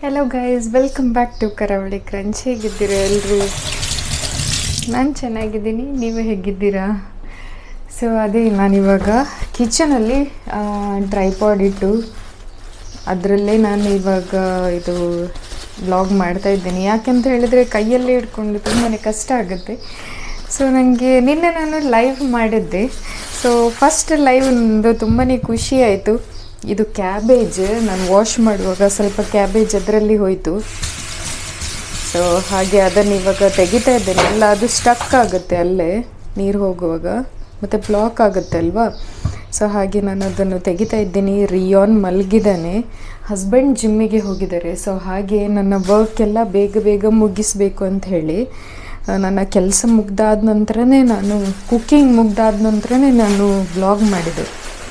Hello guys welcome back to Karavali Crunch ಹೇಗಿದ್ದೀರಾ ಎಲ್ಲರೂ ನಾನು ಚೆನ್ನಾಗಿದ್ದೀನಿ ನೀವು ಹೇಗಿದ್ದೀರಾ ಸೊ ಅದೇ ನಾನಿವಾಗ ಕಿಚನಲ್ಲಿ ಟ್ರೈಪಾಡ್ ಇಟ್ಟು ಅದರಲ್ಲೇ ನಾನು ಇವಾಗ ಇದು ಬ್ಲಾಗ್ ಮಾಡ್ತಾ ಇದ್ದೀನಿ ಯಾಕೆಂತ ಹೇಳಿದರೆ ಕೈಯಲ್ಲೇ ಇಟ್ಕೊಂಡು ತುಂಬಾ ಕಷ್ಟ ಆಗುತ್ತೆ ಸೊ ನನಗೆ ನಿನ್ನೆ ನಾನು ಲೈವ್ ಮಾಡಿದ್ದೆ ಸೊ ಫಸ್ಟ್ ಲೈವ್ ಒಂದು ತುಂಬಾ ಖುಷಿ ಆಯಿತು ಇದು ಕ್ಯಾಬೇಜ್ ನಾನು ವಾಶ್ ಮಾಡುವಾಗ ಸ್ವಲ್ಪ ಕ್ಯಾಬೇಜ್ ಅದರಲ್ಲಿ ಹೋಯಿತು ಸೊ ಹಾಗೆ ಅದನ್ನು ಇವಾಗ ತೆಗಿತಾ ಇದ್ದೇನೆ ಎಲ್ಲ ಅದು ಸ್ಟಕ್ ಆಗುತ್ತೆ ಅಲ್ಲೇ ನೀರು ಹೋಗುವಾಗ ಮತ್ತು ಬ್ಲಾಕ್ ಆಗುತ್ತೆ ಅಲ್ವಾ ಸೊ ಹಾಗೆ ನಾನು ಅದನ್ನು ತೆಗಿತಾ ಇದ್ದೀನಿ ರಿಯಾನ್ ಮಲಗಿದ್ದಾನೆ ಹಸ್ಬೆಂಡ್ ಜಿಮ್ಮಿಗೆ ಹೋಗಿದ್ದಾರೆ ಸೊ ಹಾಗೆ ನನ್ನ ವರ್ಕ್ ಎಲ್ಲ ಬೇಗ ಬೇಗ ಮುಗಿಸ್ಬೇಕು ಅಂತ ಹೇಳಿ ಆ, ನನ್ನ ಕೆಲಸ ಮುಗ್ದಾದ ನಂತರನೇ ನಾನು ಕುಕ್ಕಿಂಗ್ ಮುಗ್ದಾದ ನಂತರನೇ ನಾನು ಬ್ಲಾಗ್ ಮಾಡಿದೆ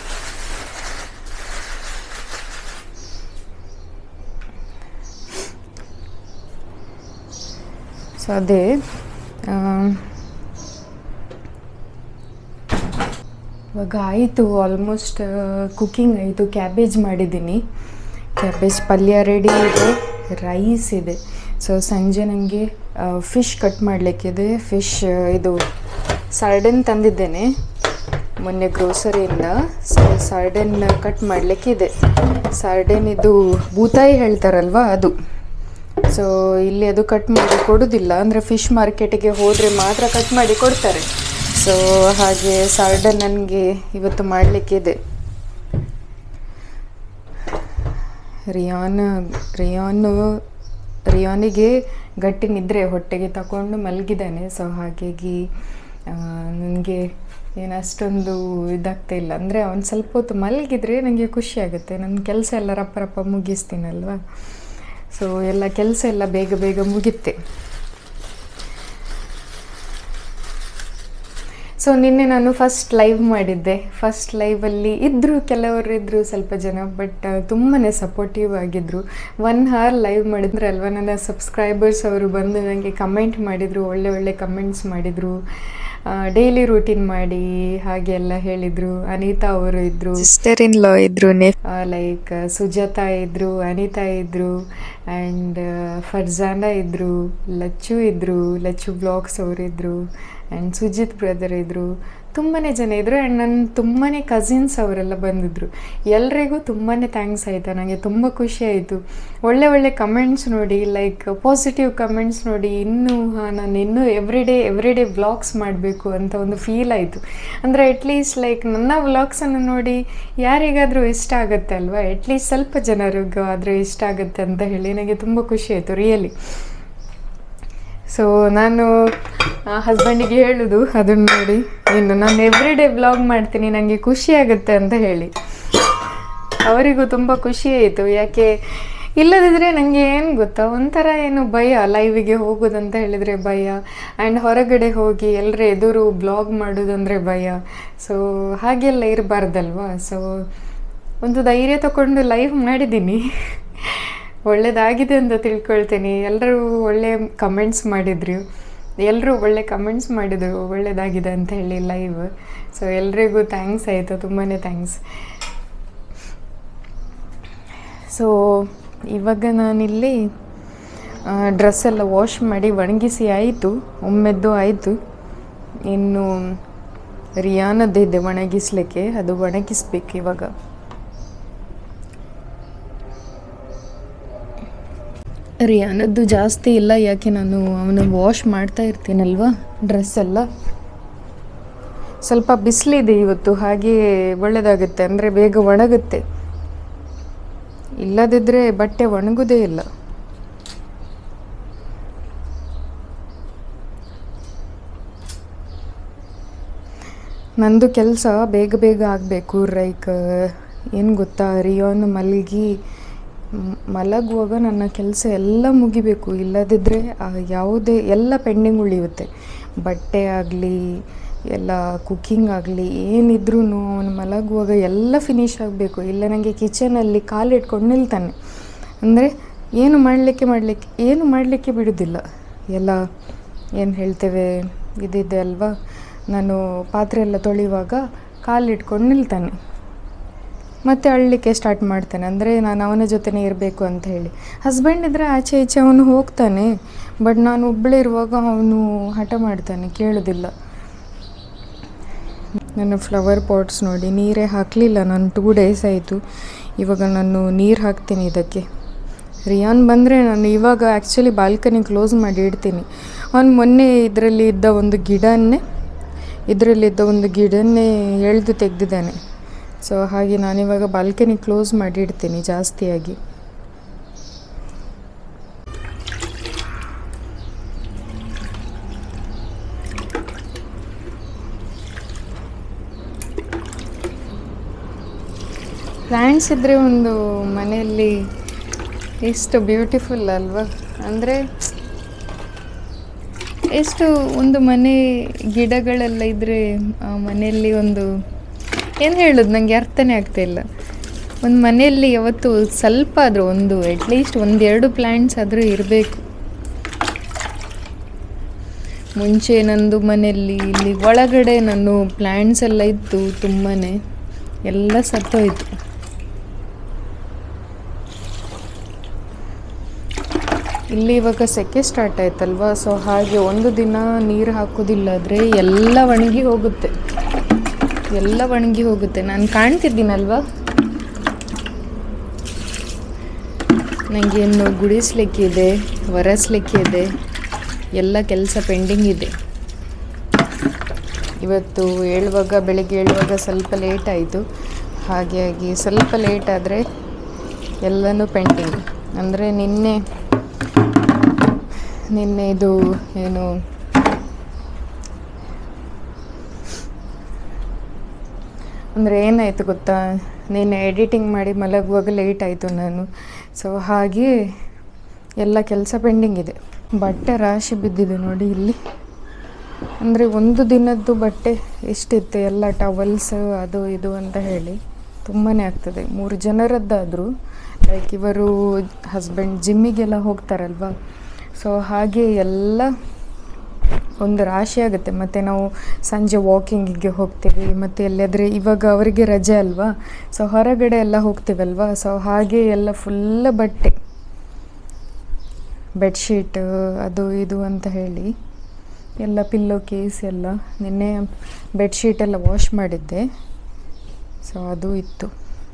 ಸೊ ಅದೇ ಆ, ಇವಾಗ ಆಯಿತು ಆಲ್ಮೋಸ್ಟ್ ಕುಕ್ಕಿಂಗ್ ಆಯಿತು ಕ್ಯಾಬೇಜ್ ಮಾಡಿದ್ದೀನಿ ಕ್ಯಾಬೇಜ್ ಪಲ್ಯ ರೆಡಿ ಇದೆ ರೈಸ್ ಇದೆ ಸೊ ಸಂಜೆ ನನಗೆ ಫಿಶ್ ಕಟ್ ಮಾಡಲಿಕ್ಕಿದೆ ಫಿಶ್ ಇದು ಸಾರ್ಡನ್ ತಂದಿದ್ದೇನೆ ಮೊನ್ನೆ ಗ್ರೋಸರಿಯಿಂದ ಸೊ ಸಾರ್ಡನ್ ಕಟ್ ಮಾಡಲಿಕ್ಕಿದೆ ಸಾರ್ಡನ್ ಇದು ಬೂತಾಯಿ ಹೇಳ್ತಾರಲ್ವ ಅದು ಸೊ ಇಲ್ಲಿ ಅದು ಕಟ್ ಮಾಡಿ ಕೊಡೋದಿಲ್ಲ ಅಂದರೆ ಫಿಶ್ ಮಾರ್ಕೆಟಿಗೆ ಹೋದರೆ ಮಾತ್ರ ಕಟ್ ಮಾಡಿ ಕೊಡ್ತಾರೆ ಸೊ ಹಾಗೆ ಸಾರ್ಡನ್ ನನಗೆ ಇವತ್ತು ಮಾಡಲಿಕ್ಕಿದೆ ರಿಯಾನ್ ರಿಯಾನು ರಿಯಾನಿಗೆ ಗಟ್ಟಿ ನಿದ್ರೆ ಹೊಟ್ಟೆಗೆ ತಗೊಂಡು ಮಲಗಿದ್ದಾನೆ ಸೊ ಹಾಗಾಗಿ ನನಗೆ ಏನು ಅಷ್ಟೊಂದು ಇದಾಗ್ತಾ ಇಲ್ಲ ಅಂದರೆ ಅವ್ನು ಸ್ವಲ್ಪ ಹೊತ್ತು ಮಲಗಿದ್ರೆ ನನಗೆ ಖುಷಿ ಆಗುತ್ತೆ ನನ್ನ ಕೆಲಸ ಎಲ್ಲ ರಪ್ಪ ರಪ್ಪ ಮುಗಿಸ್ತೀನಲ್ವ ಸೊ ಎಲ್ಲ ಕೆಲಸ ಎಲ್ಲ ಬೇಗ ಬೇಗ ಮುಗಿತ್ತೆ ಸೊ ನಿನ್ನೆ ನಾನು ಫಸ್ಟ್ ಲೈವ್ ಮಾಡಿದ್ದೆ ಫಸ್ಟ್ ಲೈವಲ್ಲಿ ಇದ್ದರು ಕೆಲವರು ಇದ್ದರು ಸ್ವಲ್ಪ ಜನ ಬಟ್ ತುಂಬಾ ಸಪೋರ್ಟಿವ್ ಆಗಿದ್ದರು ಒನ್ ಅವರ್ ಲೈವ್ ಮಾಡಿದ್ರೆ ಅಲ್ವಾ ನನ್ನ ಸಬ್ಸ್ಕ್ರೈಬರ್ಸ್ ಅವರು ಬಂದು ನನಗೆ ಕಮೆಂಟ್ ಮಾಡಿದರು ಒಳ್ಳೆ ಒಳ್ಳೆ ಕಮೆಂಟ್ಸ್ ಮಾಡಿದರು ಡೈಲಿ ರೂಟೀನ್ ಮಾಡಿ ಹಾಗೆ ಎಲ್ಲ ಹೇಳಿದರು ಅನಿತಾ ಅವರು ಇದ್ದರು ಸಿಸ್ಟರ್ ಇನ್ ಲಾ ಇದ್ರು ಲೈಕ್ ಸುಜಾತಾ ಇದ್ದರು ಅನಿತಾ ಇದ್ದರು ಆ್ಯಂಡ್ ಫರ್ಜಾನ ಇದ್ದರು ಲಚ್ಚು ಇದ್ದರು ಲಚ್ಚು ಬ್ಲಾಗ್ಸ್ ಅವರಿದ್ದರು ಆ್ಯಂಡ್ ಸುಜಿತ್ ಬ್ರದರ್ ಇದ್ದರು ತುಂಬಾ ಜನ ಇದ್ದರು ಆ್ಯಂಡ್ ನನ್ನ ತುಂಬಾ ಕಸಿನ್ಸ್ ಅವರೆಲ್ಲ ಬಂದಿದ್ದರು ಎಲ್ರಿಗೂ ತುಂಬಾ ಥ್ಯಾಂಕ್ಸ್ ಆಯಿತು ನನಗೆ ತುಂಬ ಖುಷಿ ಆಯಿತು ಒಳ್ಳೆ ಒಳ್ಳೆ ಕಮೆಂಟ್ಸ್ ನೋಡಿ ಲೈಕ್ ಪಾಸಿಟಿವ್ ಕಮೆಂಟ್ಸ್ ನೋಡಿ ಇನ್ನೂ ಹಾಂ ನಾನು ಇನ್ನೂ every day every day vlogs ಮಾಡಬೇಕು ಅಂತ ಒಂದು ಫೀಲ್ ಆಯಿತು ಅಂದರೆ ಅಟ್ಲೀಸ್ಟ್ ಲೈಕ್ ನನ್ನ ವ್ಲಾಗ್ಸನ್ನು ನೋಡಿ ಯಾರಿಗಾದರೂ ಇಷ್ಟ ಆಗುತ್ತೆ ಅಲ್ವಾ ಅಟ್ಲೀಸ್ಟ್ ಸ್ವಲ್ಪ ಜನರಿಗೂ ಆದರೆ ಇಷ್ಟ ಆಗುತ್ತೆ ಅಂತ ಹೇಳಿ ನನಗೆ ತುಂಬ ಖುಷಿ ಆಯಿತು ರಿಯಲಿ ಸೊ ನಾನು ಹಸ್ಬೆಂಡಿಗೆ ಹೇಳೋದು ಅದನ್ನು ನೋಡಿ ಇನ್ನು ನಾನು ಎವ್ರಿ ಡೇ ಬ್ಲಾಗ್ ಮಾಡ್ತೀನಿ ನನಗೆ ಖುಷಿ ಆಗುತ್ತೆ ಅಂತ ಹೇಳಿ ಅವರಿಗೂ ತುಂಬ ಖುಷಿ ಆಯಿತು ಯಾಕೆ ಇಲ್ಲದಿದ್ದರೆ ನನಗೆ ಏನು ಗೊತ್ತಾ ಒಂಥರ ಏನು ಭಯ ಲೈವಿಗೆ ಹೋಗೋದಂತ ಹೇಳಿದರೆ ಭಯ ಆ್ಯಂಡ್ ಹೊರಗಡೆ ಹೋಗಿ ಎಲ್ಲರ ಎದುರು ಬ್ಲಾಗ್ ಮಾಡೋದಂದರೆ ಭಯ ಸೊ ಹಾಗೆಲ್ಲ ಇರಬಾರ್ದಲ್ವಾ ಸೊ ಒಂದು ಧೈರ್ಯ ತಗೊಂಡು ಲೈವ್ ಮಾಡಿದ್ದೀನಿ ಒಳ್ಳೆಯದಾಗಿದೆ ಅಂತ ತಿಳ್ಕೊಳ್ತೀನಿ ಎಲ್ಲರೂ ಒಳ್ಳೆ ಕಮೆಂಟ್ಸ್ ಮಾಡಿದ್ರು ಎಲ್ಲರೂ ಒಳ್ಳೆ ಕಮೆಂಟ್ಸ್ ಮಾಡಿದರು ಒಳ್ಳೆಯದಾಗಿದೆ ಅಂತ ಹೇಳಿ ಲೈವ್ ಸೊ ಎಲ್ರಿಗೂ ಥ್ಯಾಂಕ್ಸ್ ಆಯಿತು ತುಂಬಾ ಥ್ಯಾಂಕ್ಸ್ ಸೊ ಇವಾಗ ನಾನಿಲ್ಲಿ ಡ್ರೆಸ್ ಎಲ್ಲ ವಾಶ್ ಮಾಡಿ ಒಣಗಿಸಿ ಆಯಿತು ಒಮ್ಮೆದ್ದು ಆಯಿತು ಇನ್ನು ರಿಯಾನದ್ದಿದೆ ಒಣಗಿಸ್ಲಿಕ್ಕೆ ಅದು ಒಣಗಿಸ್ಬೇಕು ಇವಾಗ ರಿಯಾನದ್ದು ಜಾಸ್ತಿ ಇಲ್ಲ ಯಾಕೆ ನಾನು ಅವನು ವಾಶ್ ಮಾಡ್ತಾ ಇರ್ತೀನಲ್ವ ಡ್ರೆಸ್ ಎಲ್ಲ ಸ್ವಲ್ಪ ಬಿಸಿಲಿದೆ ಇವತ್ತು ಹಾಗೆ ಒಳ್ಳೆಯದಾಗುತ್ತೆ ಅಂದರೆ ಬೇಗ ಒಣಗುತ್ತೆ ಇಲ್ಲದಿದ್ದರೆ ಬಟ್ಟೆ ಒಣಗೋದೇ ಇಲ್ಲ ನಂದು ಕೆಲಸ ಬೇಗ ಬೇಗ ಆಗಬೇಕು ಲೈಕ್ ಏನು ಗೊತ್ತಾ ರಿಯೋನ್ ಮಲಗಿ ಮ್- ಮಲಗುವಾಗ ನನ್ನ ಕೆಲಸ ಎಲ್ಲ ಮುಗಿಬೇಕು ಇಲ್ಲದಿದ್ದರೆ ಆ ಯಾವುದೇ ಎಲ್ಲ ಪೆಂಡಿಂಗ್ ಉಳಿಯುತ್ತೆ ಬಟ್ಟೆ ಆಗಲಿ ಎಲ್ಲ ಕುಕ್ಕಿಂಗ್ ಆಗಲಿ ಏನಿದ್ರೂ ಅವನು ಮಲಗುವಾಗ ಎಲ್ಲ ಫಿನಿಶ್ ಆಗಬೇಕು ಇಲ್ಲ ನನಗೆ ಕಿಚನಲ್ಲಿ ಕಾಲಿಟ್ಕೊಂಡು ನಿಲ್ತಾನೆ ಅಂದರೆ ಏನು ಮಾಡಲಿಕ್ಕೆ ಮಾಡಲಿಕ್ಕೆ ಏನು ಮಾಡಲಿಕ್ಕೆ ಬಿಡೋದಿಲ್ಲ ಎಲ್ಲ ಏನು ಹೇಳ್ತೇವೆ ಇದಿದೆ ಅಲ್ವಾ ನಾನು ಪಾತ್ರೆ ಎಲ್ಲ ತೊಳೆಯುವಾಗ ಕಾಲಿಟ್ಕೊಂಡು ನಿಲ್ತಾನೆ ಮತ್ತೆ ಅಳಲಿಕ್ಕೆ ಸ್ಟಾರ್ಟ್ ಮಾಡ್ತಾನೆ ಅಂದರೆ ನಾನು ಅವನ ಜೊತೆನೇ ಇರಬೇಕು ಅಂತ ಹೇಳಿ ಹಸ್ಬೆಂಡ್ ಇದ್ದರೆ ಆಚೆ ಈಚೆ ಅವನು ಹೋಗ್ತಾನೆ ಬಟ್ ನಾನು ಒಬ್ಬಳೇ ಇರುವಾಗ ಅವನು ಹಠ ಮಾಡ್ತಾನೆ ಕೇಳೋದಿಲ್ಲ ನನ್ನ ಫ್ಲವರ್ ಪಾಟ್ಸ್ ನೋಡಿ ನೀರೇ ಹಾಕಲಿಲ್ಲ ನಾನು ಟೂ ಡೇಸ್ ಆಯಿತು ಇವಾಗ ನಾನು ನೀರು ಹಾಕ್ತೀನಿ ಇದಕ್ಕೆ ರಿಯಾನ್ ಬಂದರೆ ನಾನು ಇವಾಗ ಆ್ಯಕ್ಚುಲಿ ಬಾಲ್ಕನಿ ಕ್ಲೋಸ್ ಮಾಡಿ ಇಡ್ತೀನಿ ಅವನು ಮೊನ್ನೆ ಇದರಲ್ಲಿ ಇದ್ದ ಒಂದು ಗಿಡನ್ನೇ ಇದರಲ್ಲಿದ್ದ ಒಂದು ಗಿಡನ್ನೇ ಎಳೆದು ತೆಗೆದಿದ್ದಾನೆ ಸೊ ಹಾಗೆ ನಾನಿವಾಗ ಬಾಲ್ಕನಿ ಕ್ಲೋಸ್ ಮಾಡಿ ಇಡ್ತೀನಿ ಜಾಸ್ತಿಯಾಗಿ ಪ್ಲ್ಯಾಂಟ್ಸ್ ಇದ್ದರೆ ಒಂದು ಮನೆಯಲ್ಲಿ ಎಷ್ಟು ಬ್ಯೂಟಿಫುಲ್ ಅಲ್ವಾ ಅಂದರೆ ಎಷ್ಟು ಒಂದು ಮನೆ ಗಿಡಗಳೆಲ್ಲ ಇದ್ದರೆ ಆ ಮನೆಯಲ್ಲಿ ಒಂದು ಏನು ಹೇಳೋದು ನನಗೆ ಅರ್ಥನೇ ಆಗ್ತಾ ಇಲ್ಲ ಒಂದು ಮನೆಯಲ್ಲಿ ಯಾವತ್ತು ಸ್ವಲ್ಪ ಆದರೂ ಒಂದು ಅಟ್ಲೀಸ್ಟ್ ಒಂದೆರಡು ಪ್ಲ್ಯಾಂಟ್ಸ್ ಆದರೂ ಇರಬೇಕು ಮುಂಚೆ ನಂದು ಮನೆಯಲ್ಲಿ ಇಲ್ಲಿ ಒಳಗಡೆ ನಾನು ಪ್ಲ್ಯಾಂಟ್ಸ್ ಎಲ್ಲ ಇತ್ತು ತುಂಬಾ ಎಲ್ಲ ಸತ್ತೋಯ್ತು ಇಲ್ಲಿ ಇವಾಗ ಸೆಕೆ ಸ್ಟಾರ್ಟ್ ಆಯ್ತಲ್ವಾ ಸೊ ಹಾಗೆ ಒಂದು ದಿನ ನೀರು ಹಾಕೋದಿಲ್ಲ ಆದರೆ ಎಲ್ಲ ಒಣಗಿ ಹೋಗುತ್ತೆ ಎಲ್ಲ ಒಣಗಿ ಹೋಗುತ್ತೆ ನಾನು ಕಾಣ್ತಿದ್ದೀನಲ್ವಾ ನನಗೆ ಇನ್ನು ಗುಡಿಸ್ಲಿಕ್ಕಿದೆ ಒರೆಸ್ಲಿಕ್ಕಿದೆ ಎಲ್ಲ ಕೆಲಸ ಪೆಂಡಿಂಗ್ ಇದೆ ಇವತ್ತು ಏಳುವಾಗ ಬೆಳಿಗ್ಗೆ ಏಳುವಾಗ ಸ್ವಲ್ಪ ಲೇಟ್ ಆಯಿತು ಹಾಗಾಗಿ ಸ್ವಲ್ಪ ಲೇಟ್ ಆದರೆ ಎಲ್ಲನೂ ಪೆಂಡಿಂಗ್ ಅಂದರೆ ನಿನ್ನೆ ನಿನ್ನೆ ಇದು ಏನು ಅಂದರೆ ಏನಾಯಿತು ಗೊತ್ತಾ ನಿನ್ನೆ ಎಡಿಟಿಂಗ್ ಮಾಡಿ ಮಲಗುವಾಗ ಲೇಟ್ ಆಯಿತು ನಾನು ಸೊ ಹಾಗೆ ಎಲ್ಲ ಕೆಲಸ ಪೆಂಡಿಂಗ್ ಇದೆ ಬಟ್ಟೆ ರಾಶಿ ಬಿದ್ದಿದೆ ನೋಡಿ ಇಲ್ಲಿ ಅಂದರೆ ಒಂದು ದಿನದ್ದು ಬಟ್ಟೆ ಎಷ್ಟಿತ್ತು ಎಲ್ಲ ಟವಲ್ಸ್ ಅದು ಇದು ಅಂತ ಹೇಳಿ ತುಂಬಾ ಆಗ್ತದೆ ಮೂರು ಜನರದ್ದಾದರೂ ಲೈಕ್ ಇವರು ಹಸ್ಬೆಂಡ್ ಜಿಮ್ಮಿಗೆಲ್ಲ ಹೋಗ್ತಾರಲ್ವ ಸೊ ಹಾಗೆ ಎಲ್ಲ ಒಂದು ರಾಶಿ ಆಗುತ್ತೆ ಮತ್ತು ನಾವು ಸಂಜೆ ವಾಕಿಂಗಿಗೆ ಹೋಗ್ತೀವಿ ಮತ್ತು ಎಲ್ಲಿಯಾದರೆ ಇವಾಗ ಅವರಿಗೆ ರಜೆ ಅಲ್ವಾ ಸೊ ಹೊರಗಡೆ ಎಲ್ಲ ಹೋಗ್ತೀವಲ್ವಾ ಸೊ ಹಾಗೆ ಎಲ್ಲ ಫುಲ್ ಬಟ್ಟೆ ಬೆಡ್ಶೀಟ್ ಅದು ಇದು ಅಂತ ಹೇಳಿ ಎಲ್ಲ ಪಿಲ್ಲೋ ಕೇಸ್ ಎಲ್ಲ ನಿನ್ನೆ ಬೆಡ್ಶೀಟ್ ಎಲ್ಲ ವಾಶ್ ಮಾಡಿದ್ದೆ ಸೊ ಅದು ಇತ್ತು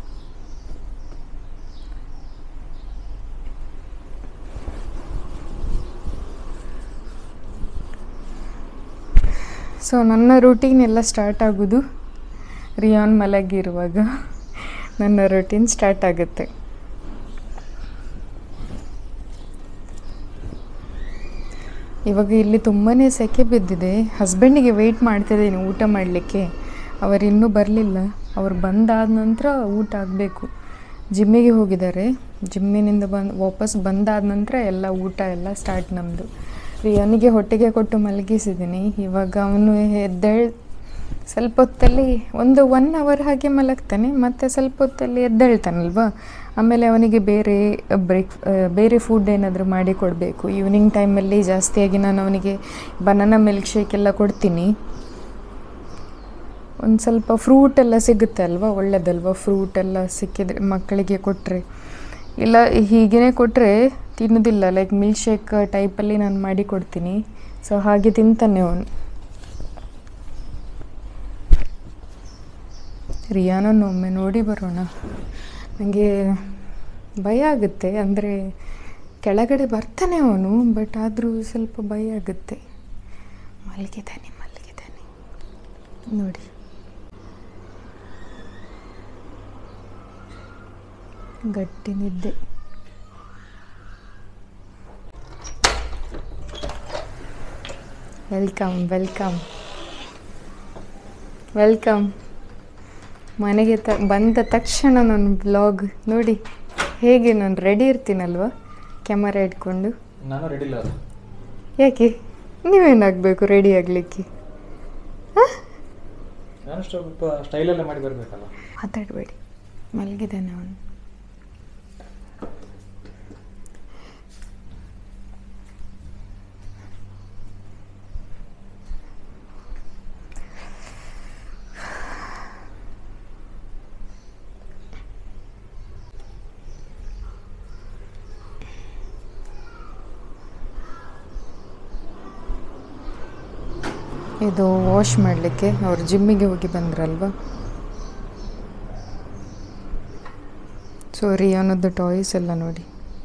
ಸೊ ನನ್ನ ರೂಟೀನ್ ಎಲ್ಲ ಸ್ಟಾರ್ಟ್ ಆಗೋದು ರಿಯಾನ್ ಮಲಗಿರುವಾಗ ನನ್ನ ರೂಟೀನ್ ಸ್ಟಾರ್ಟ್ ಆಗುತ್ತೆ ಇವಾಗ ಇಲ್ಲಿ ತುಂಬಾ ಸೆಕೆ ಬಿದ್ದಿದೆ ಹಸ್ಬೆಂಡಿಗೆ ವೆಯ್ಟ್ ಮಾಡ್ತಿದ್ದೀನಿ ಊಟ ಮಾಡಲಿಕ್ಕೆ ಅವರು ಇನ್ನೂ ಬರಲಿಲ್ಲ ಅವ್ರು ಬಂದಾದ ನಂತರ ಊಟ ಆಗಬೇಕು ಜಿಮ್ಮಿಗೆ ಹೋಗಿದ್ದಾರೆ ಜಿಮ್ಮಿನಿಂದ ಬಂದು ವಾಪಸ್ ಬಂದಾದ ನಂತರ ಎಲ್ಲ ಊಟ ಎಲ್ಲ ಸ್ಟಾರ್ಟ್ ನಮ್ಮದು ರಿಯಾನಿಗೆ ಹೊಟ್ಟೆಗೆ ಕೊಟ್ಟು ಮಲಗಿಸಿದ್ದೀನಿ ಇವಾಗ ಅವನು ಎದ್ದೇಳ್ ಸ್ವಲ್ಪ ಹೊತ್ತಲ್ಲಿ ಒಂದು ಒನ್ ಅವರ್ ಹಾಗೆ ಮಲಗ್ತಾನೆ ಮತ್ತು ಸ್ವಲ್ಪ ಹೊತ್ತಲ್ಲಿ ಎದ್ದೇಳ್ತಾನಲ್ವಾ ಆಮೇಲೆ ಅವನಿಗೆ ಬೇರೆ ಬ್ರೇಕ್ ಬೇರೆ ಫುಡ್ ಏನಾದರೂ ಮಾಡಿ ಕೊಡಬೇಕು ಈವ್ನಿಂಗ್ ಟೈಮಲ್ಲಿ ಜಾಸ್ತಿಯಾಗಿ ನಾನು ಅವನಿಗೆ ಬನಾನಾ ಮಿಲ್ಕ್ ಶೇಕ್ ಎಲ್ಲ ಕೊಡ್ತೀನಿ ಒಂದು ಸ್ವಲ್ಪ ಫ್ರೂಟ್ ಎಲ್ಲ ಸಿಗುತ್ತೆ ಅಲ್ವಾ ಒಳ್ಳೆಯದಲ್ವಾ ಫ್ರೂಟ್ ಎಲ್ಲ ಸಿಕ್ಕಿದ್ರೆ ಮಕ್ಕಳಿಗೆ ಕೊಟ್ಟರೆ ಇಲ್ಲ ಹೀಗೇ ಕೊಟ್ಟರೆ ತಿನ್ನೋದಿಲ್ಲ ಲೈಕ್ ಮಿಲ್ಕ್ ಶೇಕ್ ಟೈಪಲ್ಲಿ ನಾನು ಮಾಡಿ ಕೊಡ್ತೀನಿ ಸೊ ಹಾಗೆ ತಿಂತಾನೆ ಅವನು ರಿಯಾನನ್ನು ಒಮ್ಮೆ ನೋಡಿ ಬರೋಣ ನನಗೆ ಭಯ ಆಗುತ್ತೆ ಅಂದರೆ ಕೆಳಗಡೆ ಬರ್ತಾನೆ ಅವನು ಬಟ್ ಆದರೂ ಸ್ವಲ್ಪ ಭಯ ಆಗುತ್ತೆ ಮಲಗಿದ್ದಾನೆ ಮಲಗಿದ್ದಾನೆ ನೋಡಿ ಗಟ್ಟಿ ನಿದ್ದೆ ವೆಲ್ಕಮ್ ವೆಲ್ಕಮ್ ವೆಲ್ಕಮ್ ಮನೆಗೆ ತ ಬಂದ ತಕ್ಷಣ ನನ್ನ ಬ್ಲಾಗ್ ನೋಡಿ ಹೇಗೆ ನಾನು ರೆಡಿ ಇರ್ತೀನಲ್ವ ಕ್ಯಾಮರಾ ಇಟ್ಕೊಂಡು ನಾನು ರೆಡಿ ಇಲ್ಲ ಅದು ಯಾಕೆ ನೀವೇನಾಗಬೇಕು ರೆಡಿ ಆಗಲಿಕ್ಕೆ ನಾನು ಸ್ವಲ್ಪ ಸ್ಟೈಲೆಲ್ಲ ಮಾಡಿ ಬರಬೇಕಲ್ಲ ಮಾತಾಡಬೇಡಿ ಮಲಗಿದ್ದಾನೆ ಅವನು ಇದು ವಾಶ್ ಮಾಡಲಿಕ್ಕೆ ಅವ್ರು ಜಿಮ್ಮಿಗೆ ಹೋಗಿ ಬಂದ್ರಲ್ವ ಸೊ ರಿಯಾನದ್ದು ಟಾಯ್ಸ್ ಎಲ್ಲ ನೋಡಿ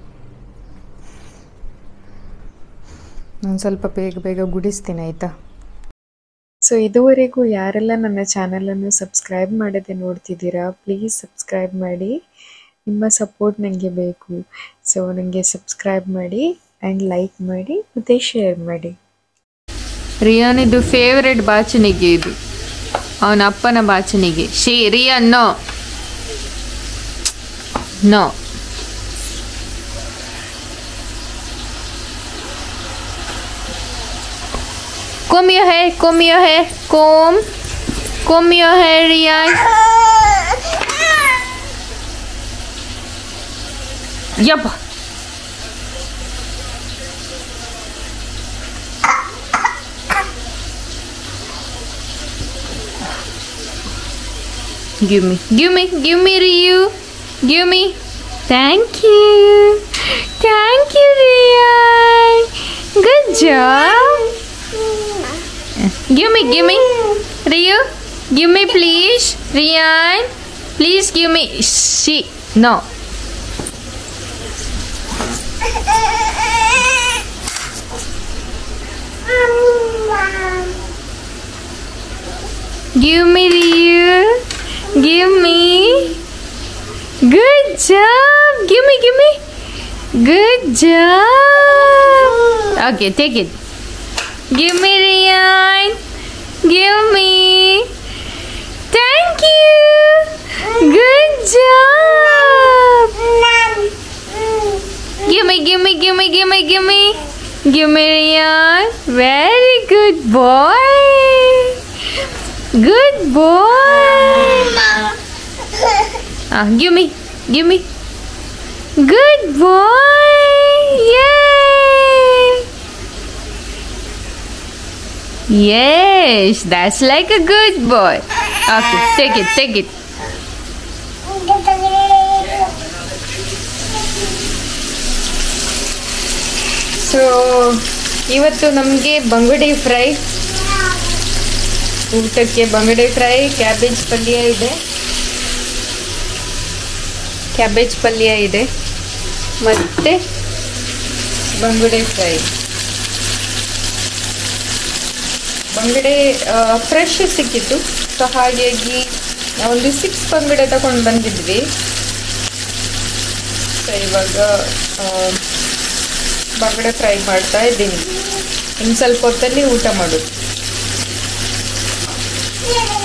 ನಾನು ಸ್ವಲ್ಪ ಬೇಗ ಬೇಗ ಗುಡಿಸ್ತೀನಿ ಆಯಿತಾ ಸೊ ಇದುವರೆಗೂ ಯಾರೆಲ್ಲ ನನ್ನ ಚಾನಲನ್ನು ಸಬ್ಸ್ಕ್ರೈಬ್ ಮಾಡದೆ ನೋಡ್ತಿದ್ದೀರಾ ಪ್ಲೀಸ್ ಸಬ್ಸ್ಕ್ರೈಬ್ ಮಾಡಿ ನಿಮ್ಮ ಸಪೋರ್ಟ್ ನನಗೆ ಬೇಕು ಸೊ ನನಗೆ ಸಬ್ಸ್ಕ್ರೈಬ್ ಮಾಡಿ ಆ್ಯಂಡ್ ಲೈಕ್ ಮಾಡಿ ಮತ್ತು ಶೇರ್ ಮಾಡಿ ರಿಯಾನಿದ್ದು ಫೇವರೆಟ್ ಬಾಚಣಿಗೆ ಇದು ಅವನ ಅಪ್ಪನ ಬಾಚಣಿಗೆ ಶೇ Riyan no no Comb your hair, comb your hair, comb. Comb your hair, Riyan. Yup. Give me, give me, give me, Ryu. Give me. Thank you. Thank you, Riyan. Good job. Give me, give me. Ryu, give me, please. Riyan, please give me. She, no. Give me, Ryu. Give me. Good job. Give me, give me. Good job. Okay, take it. Give me, Rian. Give me. Thank you. Good job. Give me, give me, give me, give me, give me. Give me, Rian. Very good boy. Good boy. Ah, give me, give me. Good boy. Yay. Yes, that's like a good boy. Okay, take it, take it. So ಇವತ್ತು ನಮಗೆ ಬಂಗುಡೆ fry ಊಟಕ್ಕೆ ಬಂಗುಡೆ fry cabbage ಪಲ್ಯ ಇದೆ cabbage ಪಲ್ಯ ಇದೆ ಮತ್ತು ಬಂಗುಡೆ ಫ್ರೈ ಬಂಗುಡೆ ಫ್ರೆಶ್ ಸಿಕ್ಕಿತ್ತು ಸೊ ಹಾಗಾಗಿ ಒಂದು ಸಿಕ್ಸ್ ಬಂಗುಡೆ ತಗೊಂಡು ಬಂದಿದ್ವಿ ಸೊ ಇವಾಗ ಆ, ಬಂಗುಡೆ ಫ್ರೈ ಮಾಡ್ತಾ ಇದ್ದೀನಿ ಇನ್ನು ಸ್ವಲ್ಪ ಹೊತ್ತಲ್ಲಿ ಊಟ ಮಾಡೋದು